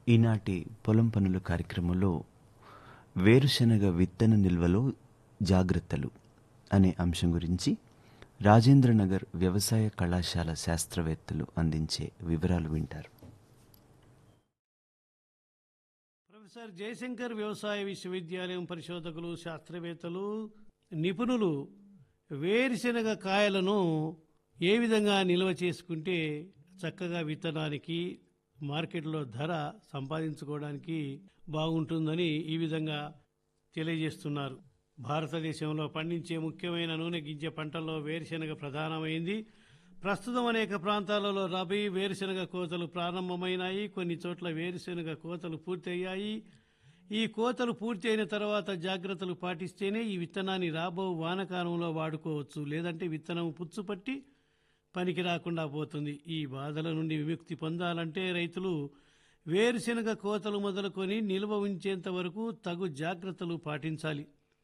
ఈనాటి పొలం పనుల కార్యక్రమంలో వేరుశనగ విత్తన నిల్వలో జాగ్రత్తలు అనే అంశం గురించి రాజేంద్రనగర్ వ్యవసాయ కళాశాల శాస్త్రవేత్తలు అందించే వివరాలు వింటారు ప్రొఫెసర్ జయశంకర్ వ్యవసాయ విశ్వవిద్యాలయం పరిశోధకులు శాస్త్రవేత్తలు నిపుణులు వేరుశెనగ కాయలను ఏ విధంగా నిల్వ చేసుకుంటే చక్కగా విత్తనానికి మార్కెట్లో ధర సంపాదించుకోవడానికి బాగుంటుందని ఈ విధంగా తెలియజేస్తున్నారు భారతదేశంలో పండించే ముఖ్యమైన నూనె గింజ పంటల్లో వేరుశెనగ ప్రధానమైంది ప్రస్తుతం అనేక ప్రాంతాలలో రబీ వేరుశెనగ కోతలు ప్రారంభమైనాయి కొన్ని చోట్ల వేరుశెనగ కోతలు పూర్తయ్యాయి ఈ కోతలు పూర్తి అయిన తర్వాత జాగ్రత్తలు పాటిస్తేనే ఈ విత్తనాన్ని రాబో వానకాలంలో వాడుకోవచ్చు లేదంటే విత్తనం పుచ్చుపట్టి పనికి రాకుండా పోతుంది ఈ బాధల నుండి విముక్తి పొందాలంటే రైతులు వేరుశెనగ కోతలు మొదలుకొని నిల్వ ఉంచేంత వరకు తగు జాగ్రత్తలు పాటించాలి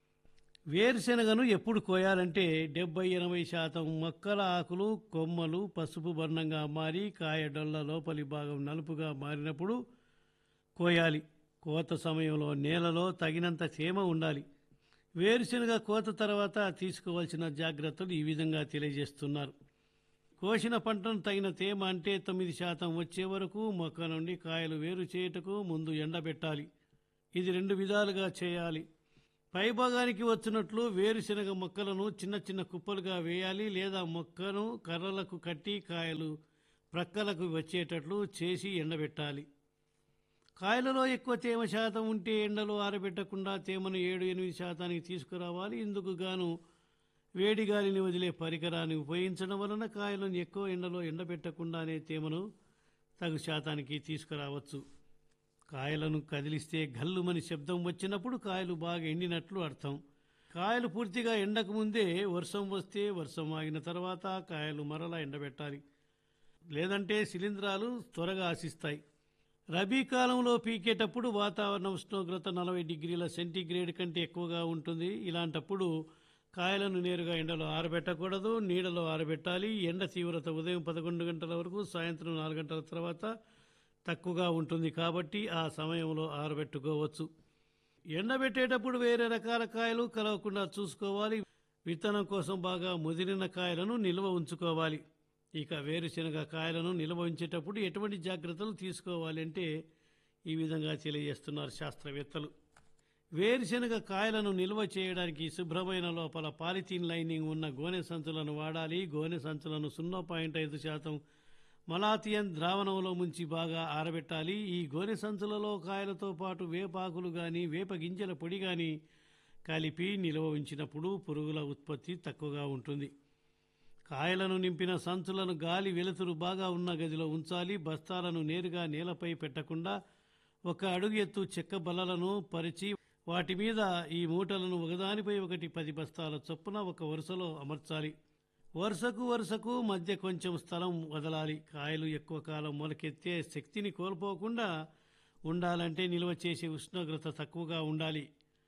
వేరుశెనగను ఎప్పుడు కోయాలంటే డెబ్బై ఎనభై శాతం మొక్కల ఆకులు కొమ్మలు పసుపు వర్ణంగా మారి కాయ డొల్ల లోపలి భాగం నలుపుగా మారినప్పుడు కోయాలి కోత సమయంలో నేలలో తగినంత తేమ ఉండాలి వేరుశెనగ కోత తర్వాత తీసుకోవాల్సిన జాగ్రత్తలు ఈ విధంగా తెలియజేస్తున్నారు కోసిన పంటను తగిన తేమ అంటే తొమ్మిది శాతం వచ్చే వరకు మొక్క నుండి కాయలు వేరు చేయుటకు ముందు ఎండబెట్టాలి ఇది రెండు విధాలుగా చేయాలి పైభాగానికి వచ్చినట్లు వేరుశెనగ మొక్కలను చిన్న చిన్న కుప్పలుగా వేయాలి లేదా మొక్కను కర్రలకు కట్టి కాయలు ప్రక్కలకు వచ్చేటట్లు చేసి ఎండబెట్టాలి కాయలలో ఎక్కువ తేమ శాతం ఉంటే ఎండలో ఆరబెట్టకుండా తేమను ఏడు ఎనిమిది శాతానికి తీసుకురావాలి ఇందుకు గాను వేడి గాలిని వదిలే పరికరాన్ని ఉపయోగించడం వలన కాయలను ఎక్కువ ఎండలో ఎండబెట్టకుండానే తేమను తగు శాతానికి తీసుకురావచ్చు కాయలను కదిలిస్తే గల్లుమని శబ్దం వచ్చినప్పుడు కాయలు బాగా ఎండినట్లు అర్థం కాయలు పూర్తిగా ఎండకు ముందే వర్షం వస్తే వర్షం ఆగిన తర్వాత కాయలు మరలా ఎండబెట్టాలి లేదంటే శిలీంధ్రాలు త్వరగా ఆశిస్తాయి రబీ కాలంలో పీకేటప్పుడు వాతావరణ ఉష్ణోగ్రత నలభై డిగ్రీల సెంటీగ్రేడ్ కంటే ఎక్కువగా ఉంటుంది ఇలాంటప్పుడు కాయలను నేరుగా ఎండలో ఆరబెట్టకూడదు నీడలో ఆరబెట్టాలి ఎండ తీవ్రత ఉదయం పదకొండు గంటల వరకు సాయంత్రం నాలుగు గంటల తర్వాత తక్కువగా ఉంటుంది కాబట్టి ఆ సమయంలో ఆరబెట్టుకోవచ్చు ఎండబెట్టేటప్పుడు వేరే రకాల కాయలు కలవకుండా చూసుకోవాలి విత్తనం కోసం బాగా ముదిరిన కాయలను నిల్వ ఉంచుకోవాలి ఇక వేరుశెనగ కాయలను నిల్వ ఉంచేటప్పుడు ఎటువంటి జాగ్రత్తలు తీసుకోవాలి అంటే ఈ విధంగా తెలియజేస్తున్నారు శాస్త్రవేత్తలు వేరుశెనగ కాయలను నిల్వ చేయడానికి శుభ్రమైన లోపల పాలిథీన్ లైనింగ్ ఉన్న గోనె సంచులను వాడాలి గోనె సంచులను సున్నా పాయింట్ ఐదు శాతం మలాథియన్ ద్రావణంలో ముంచి బాగా ఆరబెట్టాలి ఈ గోనె సంచులలో కాయలతో పాటు వేపాకులు గాని వేప గింజల పొడి గాని కలిపి నిల్వ ఉంచినప్పుడు పురుగుల ఉత్పత్తి తక్కువగా ఉంటుంది కాయలను నింపిన సంచులను గాలి వెలుతురు బాగా ఉన్న గదిలో ఉంచాలి బస్తాలను నేరుగా నేలపై పెట్టకుండా ఒక అడుగు ఎత్తు చెక్క బల్లలను పరిచి వాటి మీద ఈ మూటలను ఒకదానిపై ఒకటి పది బస్తాల చొప్పున ఒక వరుసలో అమర్చాలి వరుసకు వరుసకు మధ్య కొంచెం స్థలం వదలాలి కాయలు ఎక్కువ కాలం మొలకెత్తే శక్తిని కోల్పోకుండా ఉండాలంటే నిల్వ చేసే ఉష్ణోగ్రత తక్కువగా ఉండాలి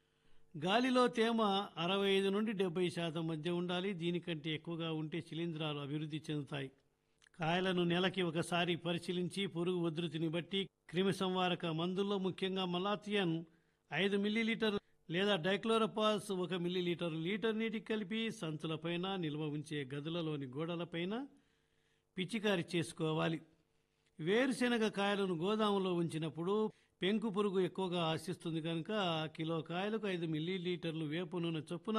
గాలిలో తేమ అరవై ఐదు నుండి డెబ్బై శాతం మధ్య ఉండాలి దీనికంటే ఎక్కువగా ఉంటే శిలీంధ్రాలు అభివృద్ధి చెందుతాయి కాయలను నెలకి ఒకసారి పరిశీలించి పురుగు ఉధృతిని బట్టి క్రిమి సంవారక మందుల్లో ముఖ్యంగా మలాథియన్ ఐదు మిల్లీలీటర్ లేదా డైక్లోరపాస్ ఒక మిల్లీలీటర్ లీటర్ నీటికి కలిపి సంచులపైన నిల్వ ఉంచే గదులలోని గోడలపైన పిచికారి చేసుకోవాలి వేరుశెనగ కాయలను గోదాములో ఉంచినప్పుడు పెంకు పురుగు ఎక్కువగా ఆశిస్తుంది కనుక కిలో కాయలకు ఐదు మిల్లీలీటర్లు వేపు నూనె చొప్పున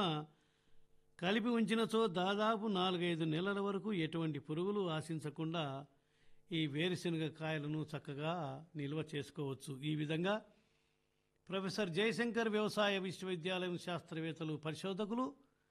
కలిపి ఉంచినచో దాదాపు నాలుగైదు నెలల వరకు ఎటువంటి పురుగులు ఆశించకుండా ఈ వేరుశెనగ కాయలను చక్కగా నిల్వ చేసుకోవచ్చు ఈ విధంగా ప్రొఫెసర్ జయశంకర్ వ్యవసాయ విశ్వవిద్యాలయం శాస్త్రవేత్తలు పరిశోధకులు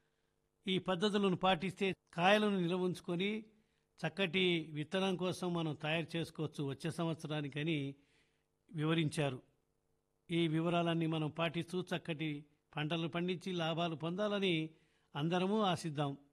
ఈ పద్ధతులను పాటిస్తే కాయలను నిల్వ ఉంచుకొని చక్కటి విత్తనం కోసం మనం తయారు చేసుకోవచ్చు వచ్చే సంవత్సరానికని వివరించారు ఈ వివరాలన్నీ మనం పాటిస్తూ చక్కటి పంటలు పండించి లాభాలు పొందాలని అందరము ఆశిద్దాం